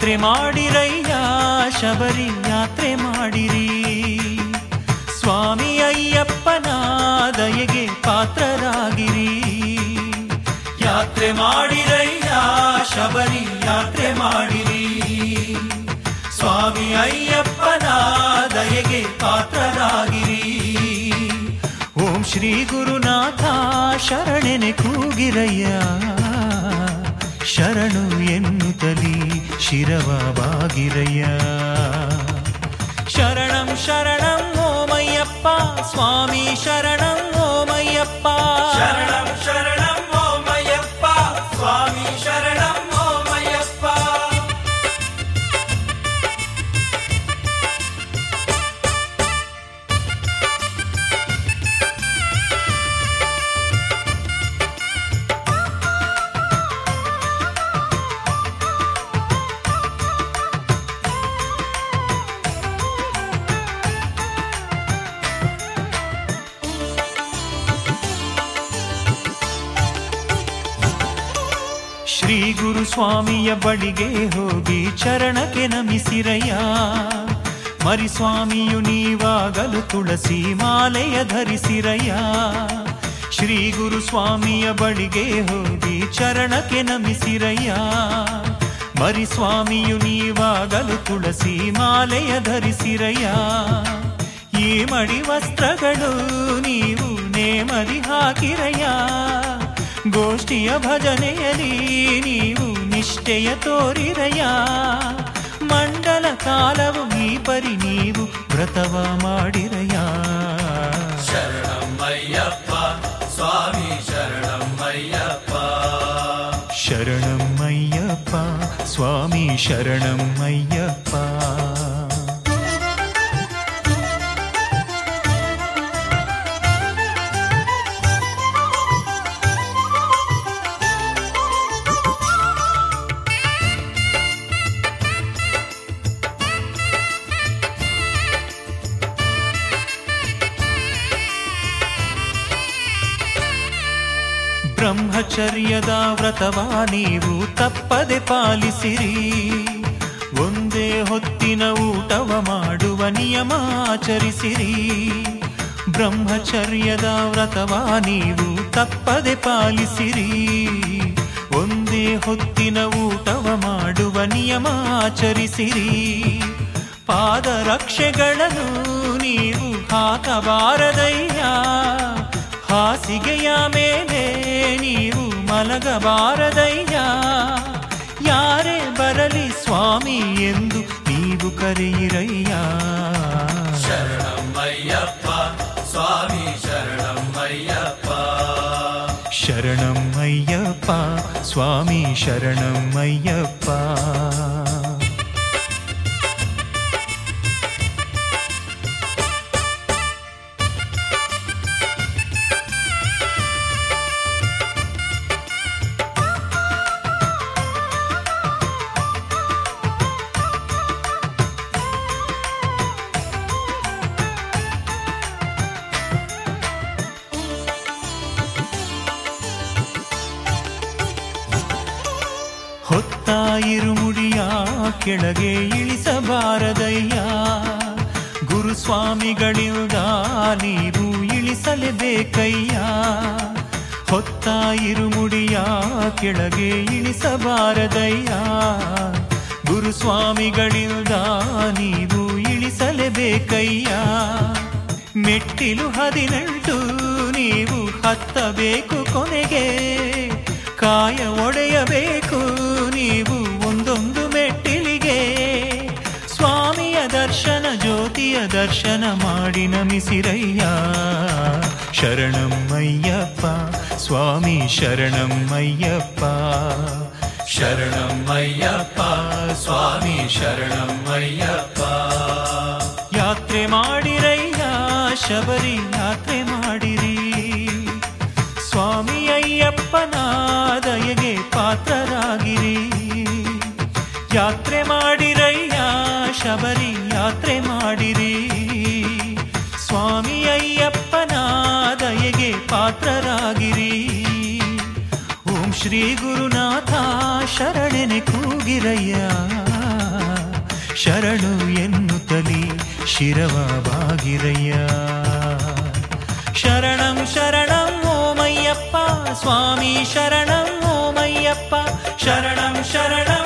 ಯಾತ್ರೆ ಮಾಡಿರಯ್ಯ ಶಬರಿ ಯಾತ್ರೆ ಮಾಡಿರಿ ಸ್ವಾಮಿ ಅಯ್ಯಪ್ಪನ ದಯೆಗೆ ಪಾತ್ರರಾಗಿರಿ ಯಾತ್ರೆ ಮಾಡಿರಯ್ಯ ಶಬರಿ ಯಾತ್ರೆ ಮಾಡಿರಿ ಸ್ವಾಮಿ ಅಯ್ಯಪ್ಪನ ದಯೆಗೆ ಪಾತ್ರರಾಗಿರಿ ಓಂ ಶ್ರೀ ಗುರುನಾಥ ಶರಣೆನೆ ಕೂಗಿರಯ್ಯ ಶರಣು ಎನ್ನುತ್ತಲಿ ಶಿರವ ಬಾಗಿರಯ್ಯ ಶರಣಂ ಶರಣಂ ಓಮಯ್ಯಪ್ಪ ಸ್ವಾಮಿ ಶರಣಂ ಓಮಯ್ಯಪ್ಪ ಶರಣಂ ಶರಣಂ ಓಮಯ್ಯಪ್ಪ ಸ್ವಾಮಿ ಶರಣಂ ಓಮಯ್ಯಪ್ಪ ಶ್ರೀ ಗುರು ಸ್ವಾಮಿಯ ಬಳಿಗೆ ಹೋಗಿ ಚರಣಕ್ಕೆ ನಮಿಸಿರಯ್ಯ ಮರಿಸ್ವಾಮಿಯು ನೀವಾಗಲು ತುಳಸಿ ಮಾಲೆಯ ಧರಿಸಿರಯ್ಯ ಶ್ರೀ ಗುರು ಸ್ವಾಮಿಯ ಬಳಿಗೆ ಹೋಗಿ ಚರಣಕ್ಕೆ ನಮಿಸಿರಯ್ಯ ಮರಿಸ್ವಾಮಿಯು ನೀವಾಗಲು ತುಳಸಿ ಮಾಲೆಯ ಧರಿಸಿರಯ್ಯ ಈ ಮಡಿ ವಸ್ತ್ರಗಳು ನೀವು ನೇಮದಿ ಹಾಕಿರಯ್ಯ ಗೋಷ್ಠಿಯ ಭಜನೆಯಲ್ಲಿ ನೀವು ನಿಷ್ಠೆಯ ತೋರಿರಯ್ಯ ಮಂಡಲ ಕಾಲವು ಈ ಪರಿ ನೀವು ವ್ರತವ ಮಾಡಿರಯ್ಯ ಶರಣಂ ಅಯ್ಯಪ್ಪ ಸ್ವಾಮಿ ಶರಣಂ ಅಯ್ಯಪ್ಪ ಶರಣಂ ಅಯ್ಯಪ್ಪ ಸ್ವಾಮಿ ಶರಣಂ ಅಯ್ಯಪ್ಪ ಬ್ರಹ್ಮಚರ್ಯದ ವ್ರತವ ನೀವು ತಪ್ಪದೆ ಪಾಲಿಸಿರಿ ಒಂದೇ ಹೊತ್ತಿನ ಊಟವ ಮಾಡುವ ನಿಯಮ ಆಚರಿಸಿರಿ ಬ್ರಹ್ಮಚರ್ಯದ ವ್ರತವ ನೀವು ತಪ್ಪದೆ ಪಾಲಿಸಿರಿ ಒಂದೇ ಹೊತ್ತಿನ ಊಟವ ಮಾಡುವ ನಿಯಮ ಆಚರಿಸಿರಿ ಪಾದರಕ್ಷೆಗಳನ್ನು ನೀವು ಹಾಕಬಾರದಯ್ಯ ಹಾಸಿಗೆಯ ಮೇಲೆ ನೀವು ಮಲಗಬಾರದಯ್ಯ ಯಾರೇ ಬರಲಿ ಸ್ವಾಮಿ ಎಂದು ನೀವು ಕರೆಯಿರಯ್ಯ ಶರಣಂ ಅಯ್ಯಪ್ಪ ಸ್ವಾಮಿ ಶರಣಂ ಅಯ್ಯಪ್ಪ ಶರಣಂ ಅಯ್ಯಪ್ಪ ಸ್ವಾಮಿ ಶರಣಂ ಅಯ್ಯಪ್ಪ ಹೊತ್ತ ಇರುಮುಡಿಯ ಕೆಳಗೆ ಇಳಿಸಬಾರದಯ್ಯ ಗುರುಸ್ವಾಮಿಗಳಿಂದ ನೀವು ಇಳಿಸಲೇಬೇಕಯ್ಯ ಹೊತ್ತ ಇರುಮುಡಿಯ ಕೆಳಗೆ ಇಳಿಸಬಾರದಯ್ಯ ಗುರುಸ್ವಾಮಿಗಳಿಂದ ನೀವು ಇಳಿಸಲೇಬೇಕಯ್ಯ ಮೆಟ್ಟಿಲು ಹದಿನೆಂಟು ನೀವು ಹತ್ತಬೇಕು ಕೊನೆಗೆ ಕಾಯ ಒಡೆಯಬೇಕು ನೀವು ಒಂದೊಂದು ಮೆಟ್ಟಿಲಿಗೆ ಸ್ವಾಮಿಯ ದರ್ಶನ ಜ್ಯೋತಿಯ ದರ್ಶನ ಮಾಡಿ ನಮಿಸಿರಯ್ಯ ಶರಣಂ ಅಯ್ಯಪ್ಪ ಸ್ವಾಮಿ ಶರಣಂ ಅಯ್ಯಪ್ಪ ಶರಣಂ ಅಯ್ಯಪ್ಪ ಸ್ವಾಮಿ ಶರಣಂ ಅಯ್ಯಪ್ಪ ಯಾತ್ರೆ ಮಾಡಿರಯ್ಯ ಶಬರಿ ಯಾತ್ರೆ ಮಾಡಿರಿ ಸ್ವಾಮಿ ಅಯ್ಯಪ್ಪನ ದಯೆಗೆ ಪಾತ್ರರಾಗಿರಿ ಯಾತ್ರೆ ಮಾಡಿರಯ್ಯ ಶಬರಿ ಯಾತ್ರೆ ಮಾಡಿರಿ ಸ್ವಾಮಿ ಅಯ್ಯಪ್ಪನ ದಯೆಗೆ ಪಾತ್ರರಾಗಿರಿ ಓಂ ಶ್ರೀ ಗುರುನಾಥ ಶರಣೆನೆ ಕೂಗಿರಯ್ಯ ಶರಣು ಎನ್ನುತ್ತಲಿ ಶಿರವ ಬಾಗಿರಯ್ಯ ಶರಣಂ ಶರಣಂ ಓಮಯ್ಯಪ್ಪ ಸ್ವಾಮಿ ಶರಣಂ ಓಮಯ್ಯಪ್ಪ ಶರಣಂ ಶರಣಂ